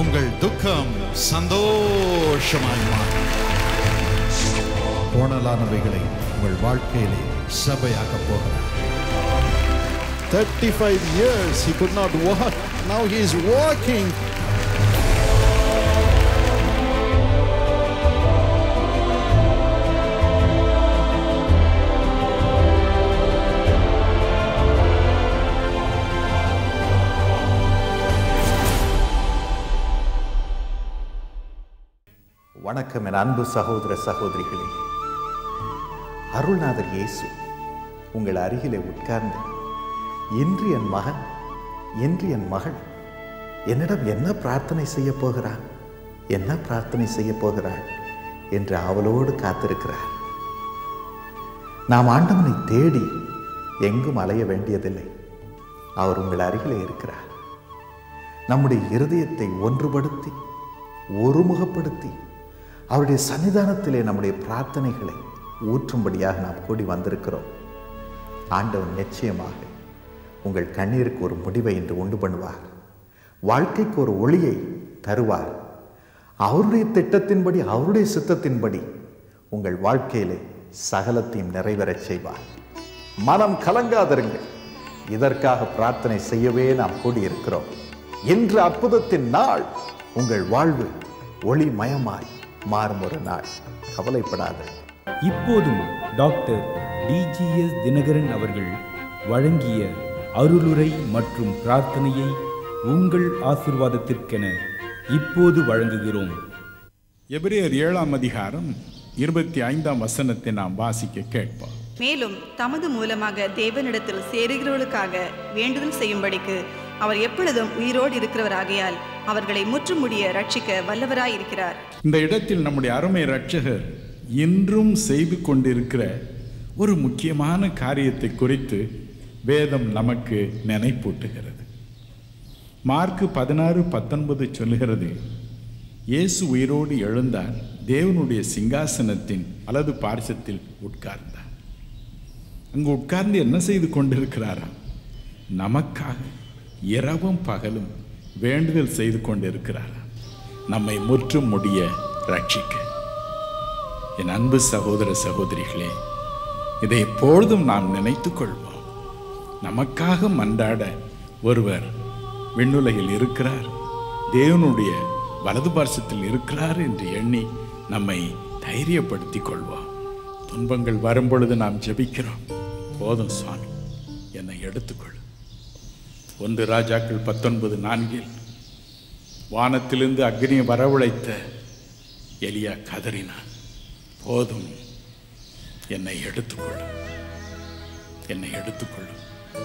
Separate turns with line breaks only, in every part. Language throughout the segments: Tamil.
உங்கள் துக்கம் சந்தோஷமாய் மாறும் கோணலானவைகளை உங்கள் வாழ்க்கையிலே சபையாக போகிறார் 35 years he could not walk. Now he is walking.
வணக்கம் என் அன்பு சகோதர சகோதரிகளே அருள்நாதர் இயேசு உங்கள் அருகிலே உட்கார்ந்து இன்று என் மகன் இன்று என் மகள் என்னிடம் என்ன பிரார்த்தனை செய்ய போகிறான் என்ன பிரார்த்தனை செய்ய போகிறாள் என்று அவளோடு காத்திருக்கிறார் நாம் ஆண்டவனை தேடி எங்கும் அலைய வேண்டியதில்லை அவர் உங்கள் அருகிலே இருக்கிறார் நம்முடைய இருதயத்தை ஒன்றுபடுத்தி ஒருமுகப்படுத்தி அவருடைய சன்னிதானத்திலே நம்முடைய பிரார்த்தனைகளை ஊற்றும்படியாக நாம் கூடி வந்திருக்கிறோம் ஆண்டவன் நிச்சயமாக உங்கள் கண்ணீருக்கு ஒரு முடிவை இன்று உண்டு பண்ணுவார் வாழ்க்கைக்கு ஒரு ஒளியை தருவார் அவருடைய திட்டத்தின்படி அவருடைய சித்தத்தின்படி உங்கள் வாழ்க்கையிலே சகலத்தையும் நிறைவேறச் செய்வார் மனம் கலங்காதிருங்கள் இதற்காக பிரார்த்தனை செய்யவே நாம் கூடியிருக்கிறோம் இன்று அற்புதத்தின் நாள் உங்கள் வாழ்வு ஒளிமயமாய் மாறும் ஒரு நாள் கவலைப்படாத
இப்போதும் டாக்டர் டிஜிஎஸ் தினகரன் அவர்கள் வழங்கிய அருளுரை மற்றும் பிரார்த்தனையை உங்கள் ஆசிர்வாதத்திற்கென இப்போது வழங்குகிறோம்
எபிரேயர் ஏழாம் அதிகாரம் இருபத்தி ஐந்தாம் வசனத்தை நாம் வாசிக்க கேட்போம்
மேலும் தமது மூலமாக தேவனிடத்தில் சேருகிறவர்களுக்காக வேண்டுதல் செய்யும்படிக்கு அவர் எப்பொழுதும் உயிரோடு இருக்கிறவராகையால் அவர்களை முற்றுமுடிய ரட்சிக்க வல்லவராயிருக்கிறார்
இந்த இடத்தில் நம்முடைய அருமை ரட்சகர் இன்றும் செய்து கொண்டிருக்கிற ஒரு முக்கியமான காரியத்தை குறித்து வேதம் நமக்கு நினைப்பூட்டுகிறது மார்க்கு பதினாறு பத்தொன்பது சொல்லுகிறது இயேசு உயிரோடு எழுந்தார் தேவனுடைய சிங்காசனத்தின் வலது பார்சத்தில் உட்கார்ந்தார் அங்கு உட்கார்ந்து என்ன செய்து கொண்டிருக்கிறாரா நமக்காக இரவும் பகலும் வேண்டுதல் செய்து கொண்டிருக்கிறாரா நம்மை முற்றும் முடிய ரட்சிக்க என் அன்பு சகோதர சகோதரிகளே இதை எப்பொழுதும் நாம் நினைத்துக் கொள்வோம் நமக்காக மன்றாட ஒருவர் விண்ணுலகில் இருக்கிறார் தேவனுடைய வலது பார்சத்தில் இருக்கிறார் என்று எண்ணி நம்மை தைரியப்படுத்திக் கொள்வோம் துன்பங்கள் வரும்பொழுது நாம் ஜெபிக்கிறோம் போதும் சுவாமி என்னை எடுத்துக்கொள் ஒன்று ராஜாக்கள் பத்தொன்பது நான்கில் வானத்திலிருந்து அக்னியை வரவழைத்த எலியா கதறினான் போதும் என்னை எடுத்துக்கொள்ளும் என்னை எடுத்துக்கொள்ளும்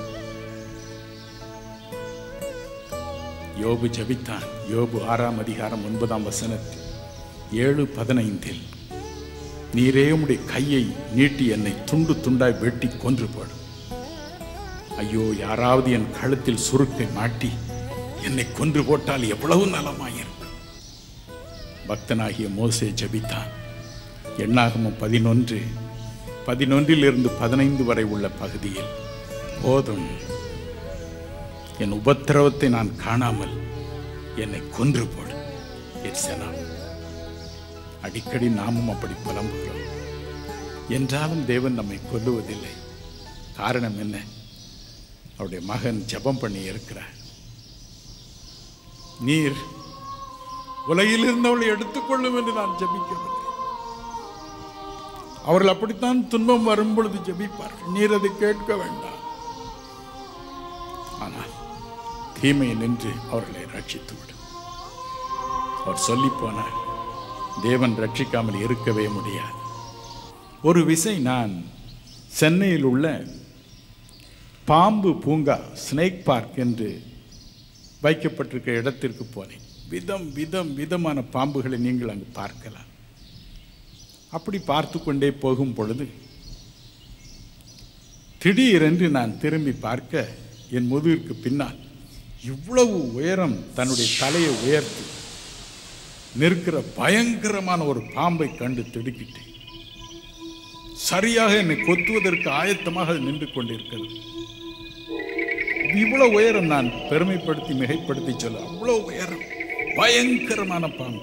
யோபு ஜபித்தான் யோபு ஆறாம் அதிகாரம் ஒன்பதாம் வசனத்தில் ஏழு பதினைந்தில் நீரே உம்முடைய கையை நீட்டி என்னை துண்டு துண்டாய் வெட்டி கொன்று போடும் ஐயோ யாராவது என் கழுத்தில் சுருக்கை மாட்டி என்னை கொன்று போட்டால் எவ்வளவு நலமாயிருக்கும் பக்தனாகிய மோசே ஜபித்தான் எண்ணாகமம் பதினொன்று பதினொன்றிலிருந்து பதினைந்து வரை உள்ள பகுதியில் போதும் என் உபத்திரவத்தை நான் காணாமல் என்னை கொன்று போடு எட்சனா அடிக்கடி நாமும் அப்படி புலம்புகிறோம் என்றாலும் தேவன் நம்மை கொல்லுவதில்லை காரணம் என்ன அவருடைய மகன் ஜெபம் பண்ணி இருக்கிறார் நீர் உலகில் இருந்தவளை எடுத்துக்கொள்ளும் என்று நான் ஜெபிக்கவில்லை அவர்கள் அப்படித்தான் துன்பம் வரும் பொழுது ஜெபிப்பார்கள் நீர் அதை கேட்க வேண்டாம் ஆனால் தீமையை நின்று அவர்களை ரட்சித்து விடும் அவர் சொல்லி போனார் தேவன் ரட்சிக்காமல் இருக்கவே முடியாது ஒரு விசை நான் சென்னையில் உள்ள பாம்பு பூங்கா ஸ்னேக் பார்க் என்று வைக்கப்பட்டிருக்க இடத்திற்கு போனேன் விதம் விதம் விதமான பாம்புகளை நீங்கள் அங்கு பார்க்கலாம் அப்படி பார்த்து கொண்டே போகும் பொழுது திடீரென்று நான் திரும்பி பார்க்க என் முதுகிற்கு பின்னால் இவ்வளவு உயரம் தன்னுடைய தலையை உயர்த்தி நிற்கிற பயங்கரமான ஒரு பாம்பை கண்டு திடுக்கிட்டேன் சரியாக என்னை கொத்துவதற்கு ஆயத்தமாக அது நின்று கொண்டிருக்கிறது இவ்வளவு உயரம் நான் பெருமைப்படுத்தி மிகைப்படுத்தி சொல்ல அவ்வளவு உயரம் பயங்கரமான பாம்பு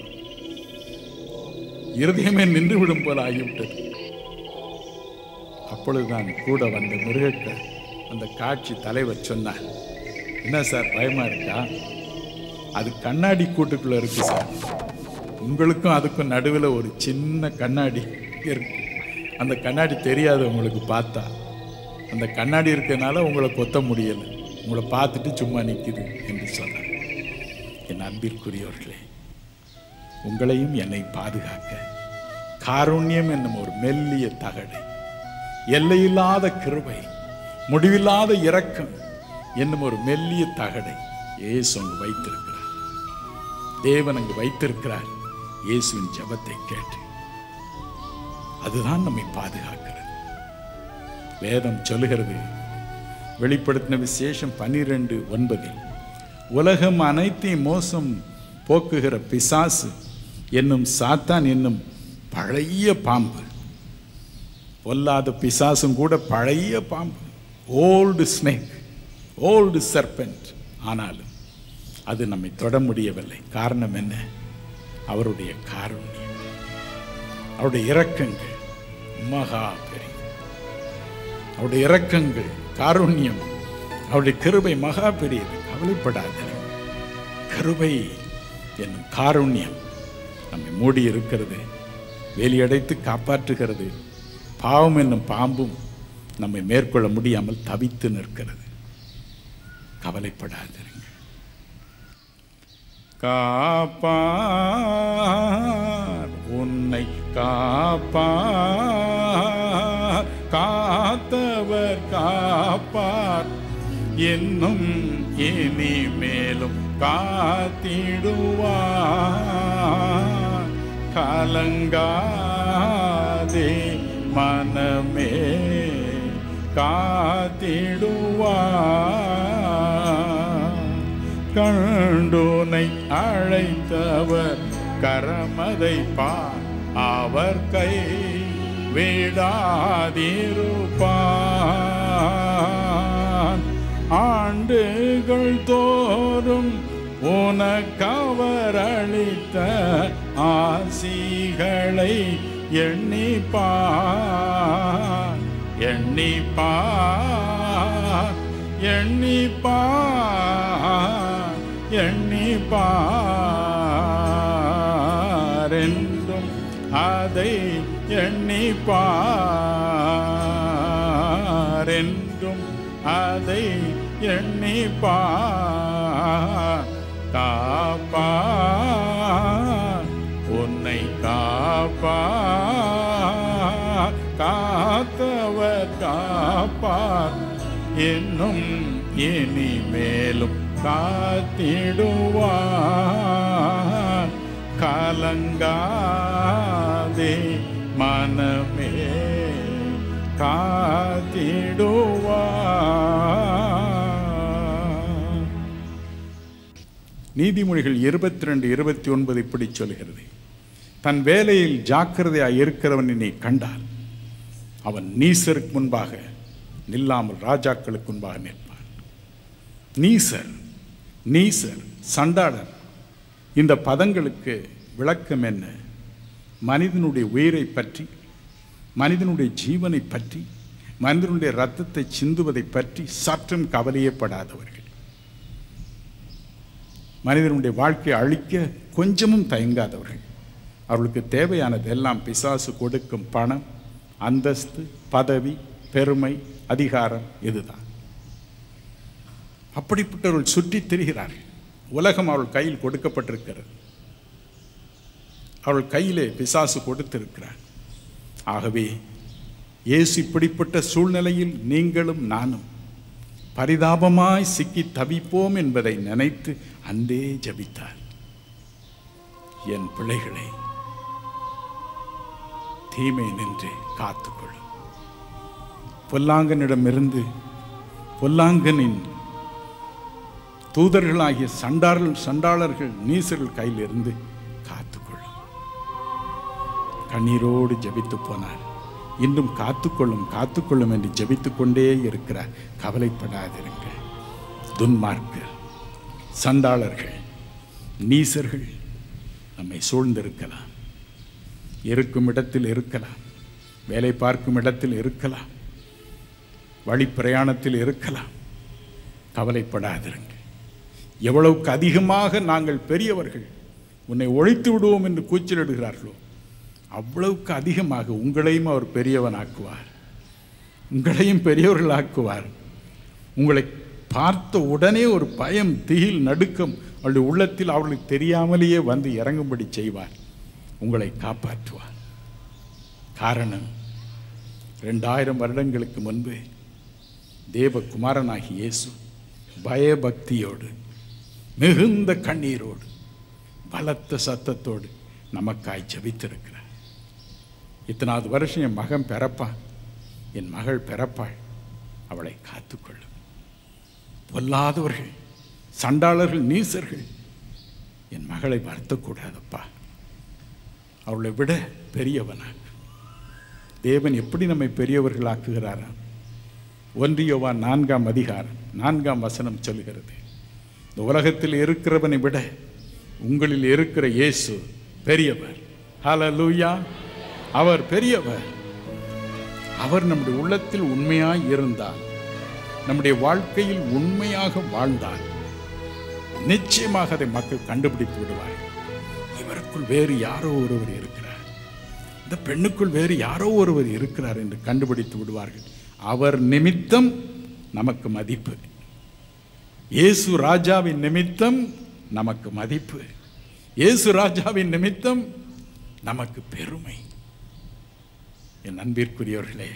இருதயமே நின்று விடும் போல ஆகிவிட்டது அப்பொழுதுதான் கூட வந்த மிருகக்க அந்த காட்சி தலைவர் சொன்னார் என்ன சார் பயமா இருக்கா அது கண்ணாடி கூட்டுக்குள்ள இருக்கு சார் உங்களுக்கும் அதுக்கும் நடுவில் ஒரு சின்ன கண்ணாடி இருக்கு அந்த கண்ணாடி தெரியாது உங்களுக்கு பார்த்தா அந்த கண்ணாடி இருக்கனால உங்களை கொத்த முடியல உங்களை பார்த்துட்டு சும்மா நிற்குது என்று சொன்னார் என் அன்பிற்குரியவர்களே உங்களையும் என்னை பாதுகாக்க காருண்யம் என்னும் ஒரு மெல்லிய தகடை எல்லையில்லாத கிருபை முடிவில்லாத இரக்கம் என்னும் ஒரு மெல்லிய தகடை இயேசு அங்கு வைத்திருக்கிறார் தேவன் அங்கு வைத்திருக்கிறார் இயேசுவின் ஜெபத்தை கேட்டு அதுதான் நம்மை பாதுகாக்கிறது வேதம் சொல்லுகிறது வெளிப்படுத்தின விசேஷம் பனிரெண்டு ஒன்பதில் உலகம் அனைத்தையும் மோசம் போக்குகிற பிசாசு என்னும் சாத்தான் என்னும் பழைய பாம்பு பொல்லாத பிசாசும் கூட பழைய பாம்பு ஓல்டு ஸ்னேக் ஓல்டு சர்பென்ட் ஆனாலும் அது நம்மை தொட முடியவில்லை காரணம் என்ன அவருடைய காருண்யம் அவருடைய இரக்கங்கள் மகா பெரிய அவருடைய இரக்கங்கள் காருண்யம் அவருடைய கிருபை மகா பெரியது கவலைப்படாத கிருபை என்னும் காருண்யம் நம்மை மூடி இருக்கிறது வேலியடைத்து காப்பாற்றுகிறது பாவம் என்னும் பாம்பும் நம்மை மேற்கொள்ள முடியாமல் தவித்து நிற்கிறது கவலைப்படாதிருங்க காப்பார் உன்னை காப்பார் காத்தவர் காப்பார் என்னும் இனி மேலும் காத்திடுவார் கலங்காதே மனமே காத்திடுவார் கண்டுனை அழைத்தவர் கரமதை பார் அவர் கை விடாதிருப்பார் ஆண்டுகள் தோறும் உனக்கவர் அளித்த ஆசிகளை எண்ணிப்பார் எண்ணிப்பார் எண்ணிப்பார் எண்ணிப்பார் என்றும் அதை எண்ணிப்பார் என்றும் அதை எண்ணிப்பார் காப்பார் உன்னை காப்பார் காத்தவர் காப்பார் என்னும் இனிமேலும் காத்திடுவார் கலங்காதே மனமே காத்திடுவார் நீதிமொழிகள் இருபத்தி ரெண்டு இருபத்தி ஒன்பது இப்படி சொல்கிறது தன் வேலையில் ஜாக்கிரதையாய் இருக்கிறவனை நீ கண்டால் அவன் நீசருக்கு முன்பாக நில்லாமல் ராஜாக்களுக்கு முன்பாக நிற்பான் நீசர் நீசர் சண்டாளர் இந்த பதங்களுக்கு விளக்கம் என்ன மனிதனுடைய உயிரை பற்றி மனிதனுடைய ஜீவனை பற்றி மனிதனுடைய ரத்தத்தை சிந்துவதை பற்றி சற்றும் கவலையப்படாதவர்கள் மனிதனுடைய வாழ்க்கையை அழிக்க கொஞ்சமும் தயங்காதவர்கள் அவர்களுக்கு தேவையானது எல்லாம் பிசாசு கொடுக்கும் பணம் அந்தஸ்து பதவி பெருமை அதிகாரம் இதுதான் அப்படிப்பட்டவர்கள் சுற்றித் திரிகிறார்கள் உலகம் அவள் கையில் கொடுக்கப்பட்டிருக்கிறது அவள் கையிலே பிசாசு கொடுத்திருக்கிறார் ஆகவே இயேசு இப்படிப்பட்ட சூழ்நிலையில் நீங்களும் நானும் பரிதாபமாய் சிக்கி தவிப்போம் என்பதை நினைத்து அன்றே ஜபித்தார் என் பிள்ளைகளை தீமை நின்று காத்துக்கொள்ளும் பொல்லாங்கனிடமிருந்து பொல்லாங்கனின் தூதர்களாகிய சண்டாளர்கள் சண்டாளர்கள் நீசர்கள் கையிலிருந்து காத்துக்கொள்ளும் கண்ணீரோடு ஜெபித்து போனார் இன்னும் காத்துக்கொள்ளும் காத்துக்கொள்ளும் என்று ஜெபித்துக் கொண்டே இருக்கிறார் கவலைப்படாதிருங்கள் துன்மார்க்கர் சண்டாளர்கள் நீசர்கள் நம்மை சூழ்ந்திருக்கலாம் இருக்கும் இடத்தில் இருக்கலாம் வேலை பார்க்கும் இடத்தில் இருக்கலாம் வழி பிரயாணத்தில் இருக்கலாம் கவலைப்படாதிருங்க எவ்வளவுக்கு அதிகமாக நாங்கள் பெரியவர்கள் உன்னை ஒழித்து விடுவோம் என்று கூச்சலிடுகிறார்களோ அவ்வளவுக்கு அதிகமாக உங்களையும் அவர் பெரியவனாக்குவார் உங்களையும் பெரியவர்களாக்குவார் உங்களை பார்த்த உடனே ஒரு பயம் திகில் நடுக்கம் அவருடைய உள்ளத்தில் அவர்களுக்கு தெரியாமலேயே வந்து இறங்கும்படி செய்வார் உங்களை காப்பாற்றுவார் காரணம் ரெண்டாயிரம் வருடங்களுக்கு முன்பு தேவகுமாரனாகி இயேசு பயபக்தியோடு மிகுந்த கண்ணீரோடு பலத்த சத்தத்தோடு நமக்காய் ஜெபித்திருக்கிறார் இத்தனாவது வருஷம் என் மகன் பிறப்பான் என் மகள் பிறப்பாள் அவளை காத்துக்கொள்ளும் பொல்லாதவர்கள் சண்டாளர்கள் நீசர்கள் என் மகளை வருத்தக்கூடாதப்பா அவளை விட பெரியவனாக தேவன் எப்படி நம்மை பெரியவர்களாக்குகிறாரா ஒன்றியவா நான்காம் அதிகாரம் நான்காம் வசனம் சொல்கிறது இந்த உலகத்தில் இருக்கிறவனை விட உங்களில் இருக்கிற இயேசு பெரியவர் ஹalleluya அவர் பெரியவர் அவர் நம்முடைய உள்ளத்தில் உண்மையாய் இருந்தால் நம்முடைய வாழ்க்கையில் உண்மையாக வாழ்ந்தால் நிச்சயமாக அதை மக்கள் கண்டுபிடித்து விடுவார்கள் இவருக்குள் வேறு யாரோ ஒருவர் இருக்கிறார் இந்த பெண்ணுக்குள் வேறு யாரோ ஒருவர் இருக்கிறார் என்று கண்டுபிடித்து விடுவார்கள் அவர் நிமித்தம் நமக்கு மதிப்பு இயேசு ராஜாவின் நிமித்தம் நமக்கு மதிப்பு இயேசு ராஜாவின் நிமித்தம் நமக்கு பெருமை என் அன்பிற்குரியவர்களே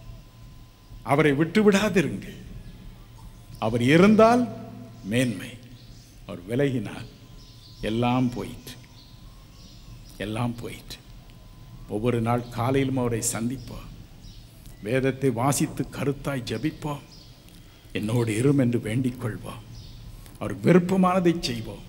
அவரை விட்டு விடாதிருங்கள் அவர் இருந்தால் மேன்மை அவர் விலகினால் எல்லாம் போயிற்று எல்லாம் போயிற்று ஒவ்வொரு நாள் காலையிலும் அவரை சந்திப்போம் வேதத்தை வாசித்து கருத்தாய் ஜெபிப்போம் என்னோடு இரும் என்று வேண்டிக் கொள்வோம் அவர் விருப்பமானதை செய்வோம்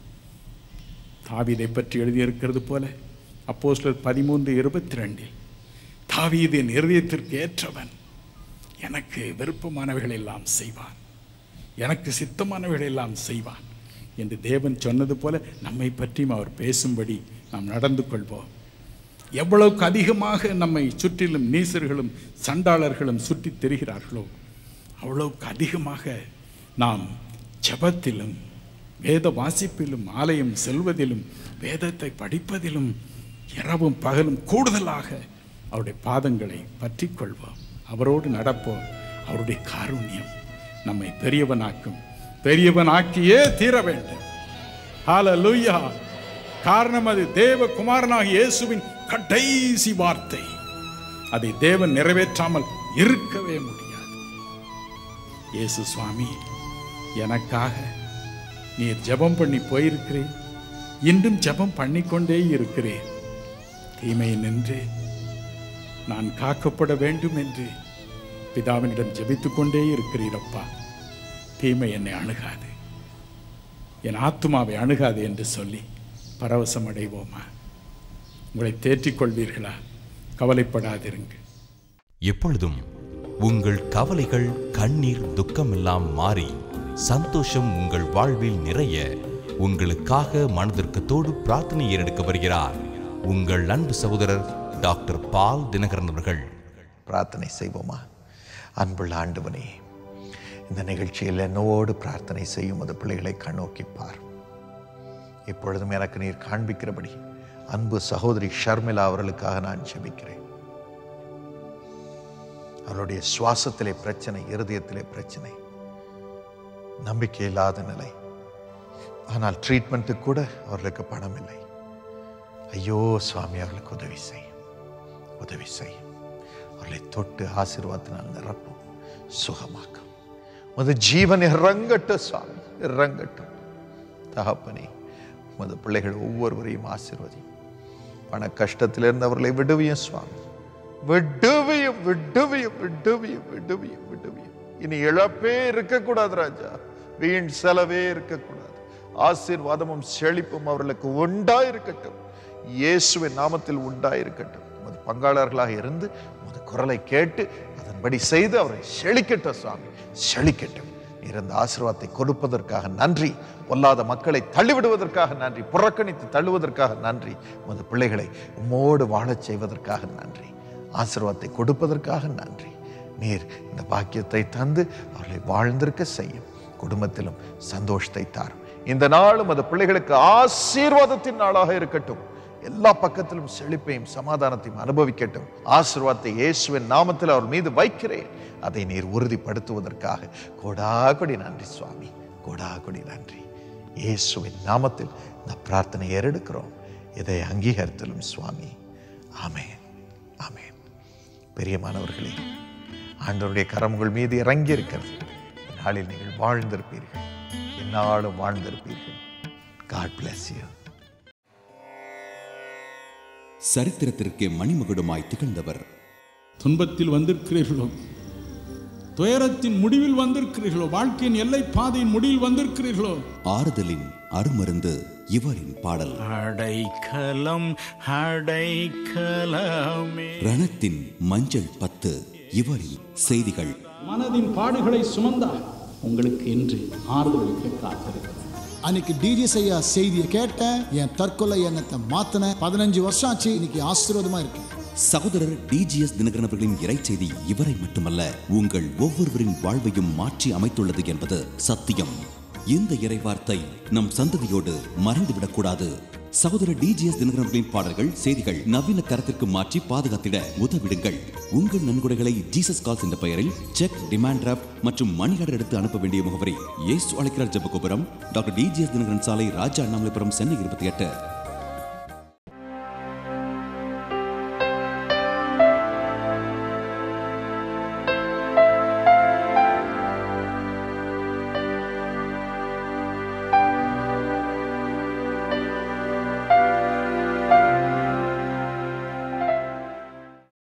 தாவீதை பற்றி எழுதியிருக்கிறது போல அப்போஸ்லர் பதிமூன்று இருபத்தி ரெண்டில் தாவீது என் இருதயத்திற்கு ஏற்றவன் எனக்கு விருப்பமானவைகள் எல்லாம் செய்வான் எனக்கு சித்தமானவைகள் எல்லாம் செய்வான் என்று தேவன் சொன்னது போல நம்மை பற்றியும் அவர் பேசும்படி நாம் நடந்து கொள்வோம் எவ்வளவுக்கு அதிகமாக நம்மை சுற்றிலும் நீசர்களும் சண்டாளர்களும் சுற்றித் திரிகிறார்களோ அவ்வளவுக்கு அதிகமாக நாம் ஜெபத்திலும் வேத வாசிப்பிலும் ஆலயம் செல்வதிலும் வேதத்தை படிப்பதிலும் இரவும் பகலும் கூடுதலாக அவருடைய பாதங்களை பற்றிக் கொள்வோம் அவரோடு நடப்போம் அவருடைய காருண்யம் நம்மை பெரியவனாக்கும் பெரியவனாக்கியே தீர வேண்டும் ஹalleluya காரணம் அது தேவ குமாரனாகிய இயேசுவின் கடைசி வார்த்தை அதை தேவன் நிறைவேற்றாமல் இருக்கவே முடியாது இயேசு சுவாமி எனக்காக நீர் ஜெபம் பண்ணி போயிருக்கிறேன் இன்றும் ஜெபம் பண்ணிக்கொண்டே இருக்கிறேன் தீமை நின்று நான் காக்கப்பட வேண்டும் என்று பிதாவினிடம் ஜெபித்துக் கொண்டே இருக்கிறீரப்பா தீமை என்னை அணுகாது என் ஆத்துமாவை அணுகாது என்று சொல்லி பரவசம் அடைவோமா உங்களை தேற்றிக் கொள்வீர்களா கவலைப்படாதிருங்கள்
எப்பொழுதும் உங்கள் கவலைகள் கண்ணீர் துக்கமெல்லாம் மாறி சந்தோஷம் உங்கள் வாழ்வில் நிறைய உங்களுக்காக மனதிற்கத்தோடு பிரார்த்தனை ஏறெடுக்க வருகிறார் உங்கள் அன்பு சகோதரர் டாக்டர் பால் தினகரன் அவர்கள்
பிரார்த்தனை செய்வோமா அன்புள்ள ஆண்டவனே இந்த நிகழ்ச்சியில் என்னோடு பிரார்த்தனை செய்யும் அது பிள்ளைகளை கண்ணோக்கி பார் இப்பொழுதும் எனக்கு நீர் காண்பிக்கிறபடி அன்பு சகோதரி ஷர்மிளா அவர்களுக்காக நான் ஜெபிக்கிறேன் அவருடைய சுவாசத்திலே பிரச்சனை இருதயத்திலே பிரச்சனை நம்பிக்கை இல்லாத நிலை ஆனால் ட்ரீட்மெண்ட்டுக்கு கூட அவர்களுக்கு பணம் இல்லை ஐயோ சுவாமி அவர்களுக்கு உதவி செய்யும் உதவி செய்யும் அவர்களை தொட்டு ஆசீர்வாதத்தினால் நிரப்பும் சுகமாக்கும் உமது ஜீவன் இறங்கட்டும் சுவாமி இறங்கட்டும் தகப்பனே உமது பிள்ளைகள் ஒவ்வொருவரையும் ஆசீர்வதியும் பண கஷ்டத்திலிருந்து அவர்களை விடுவியும் சுவாமி விடுவியும் விடுவியும் விடுவியும் விடுவியும் விடுவியும் இனி இழப்பே இருக்கக்கூடாது ராஜா வீண் செலவே இருக்கக்கூடாது ஆசீர்வாதமும் செழிப்பும் அவர்களுக்கு உண்டாயிருக்கட்டும் இயேசுவின் நாமத்தில் உண்டாயிருக்கட்டும் உமது பங்காளர்களாக இருந்து உமது குரலை கேட்டு அதன்படி செய்து அவரை செழிக்கட்டும் சுவாமி செழிக்கட்டும் நீர் அந்த ஆசீர்வாதத்தை கொடுப்பதற்காக நன்றி பொல்லாத மக்களை தள்ளிவிடுவதற்காக நன்றி புறக்கணித்து தள்ளுவதற்காக நன்றி உமது பிள்ளைகளை உம்மோடு வாழச் செய்வதற்காக நன்றி ஆசீர்வாதத்தை கொடுப்பதற்காக நன்றி நீர் இந்த பாக்கியத்தை தந்து அவர்களை வாழ்ந்திருக்க செய்யும் குடும்பத்திலும் சந்தோஷத்தை தாரும் இந்த நாளும் அந்த பிள்ளைகளுக்கு ஆசீர்வாதத்தின் நாளாக இருக்கட்டும் எல்லா பக்கத்திலும் செழிப்பையும் சமாதானத்தையும் அனுபவிக்கட்டும் ஆசீர்வாதத்தை இயேசுவின் நாமத்தில் அவர் மீது வைக்கிறேன் அதை நீர் உறுதிப்படுத்துவதற்காக கொடாகொடி நன்றி சுவாமி கொடாகொடி நன்றி இயேசுவின் நாமத்தில் இந்த பிரார்த்தனை ஏறெடுக்கிறோம் இதை அங்கீகரித்தலும் சுவாமி ஆமென் ஆமென் பெரியமானவர்களே ஆண்டவருடைய கரம் உங்கள் மீது இறங்கி இருக்கிறது இந்த நாளில் நீங்கள் வாழ்ந்திருப்பீர்கள் என்னாலும் வாழ்ந்திருப்பீர்கள் காட் bless you
சரித்திரத்திற்கே மணிமகுடமாய் திகழ்ந்தவர்
துன்பத்தில் வந்திருக்கிறீர்களோ துயரத்தின் முடிவில் வந்திருக்கிறீர்களோ வாழ்க்கையின் எல்லை பாதையின் முடிவில் வந்திருக்கிறீர்களோ
ஆறுதலின் அருமருந்து இவரின் பாடல்
அடைக்கலம் அடைக்கலமே
ரணத்தின் மஞ்சள் பத்து இவரின் செய்திகள்
மனதின் பாடுகளை சுமந்தார் உங்களுக்கு இன்று ஆறுதல் அளிக்க காத்திருக்கிறார்
அன்னைக்கு டிஜி ஐயா செய்தியை கேட்டேன் என் தற்கொலை எண்ணத்தை மாத்தினேன் பதினஞ்சு வருஷம் ஆச்சு இன்னைக்கு ஆசீர்வாதமா இருக்கு
சகோதரர் டிஜிஎஸ் தினகரன் அவர்களின் இறைச்செய்தி இவரை மட்டுமல்ல உங்கள் ஒவ்வொருவரின் வாழ்வையும் மாற்றி அமைத்துள்ளது என்பது சத்தியம் இந்த இறைவார்த்தை நம் சந்ததியோடு மறைந்துவிடக்கூடாது சகோதரர் டிஜிஎஸ் தினகரன் அவர்களின் பாடல்கள் செய்திகள் நவீன தரத்திற்கு மாற்றி பாதுகாத்திட உதவிடுங்கள் உங்கள் நன்கொடைகளை ஜீசஸ் கால்ஸ் என்ற பெயரில் செக் டிமாண்ட் டிராஃப்ட் மற்றும் மணி ஆர்டர் எடுத்து அனுப்ப வேண்டிய முகவரி இயேசு அழைக்கிறார் ஜெபகோபுரம் டாக்டர் டிஜிஎஸ் தினகரன் சாலை ராஜா அண்ணாமலைபுரம் சென்னை இருபத்தி எட்டு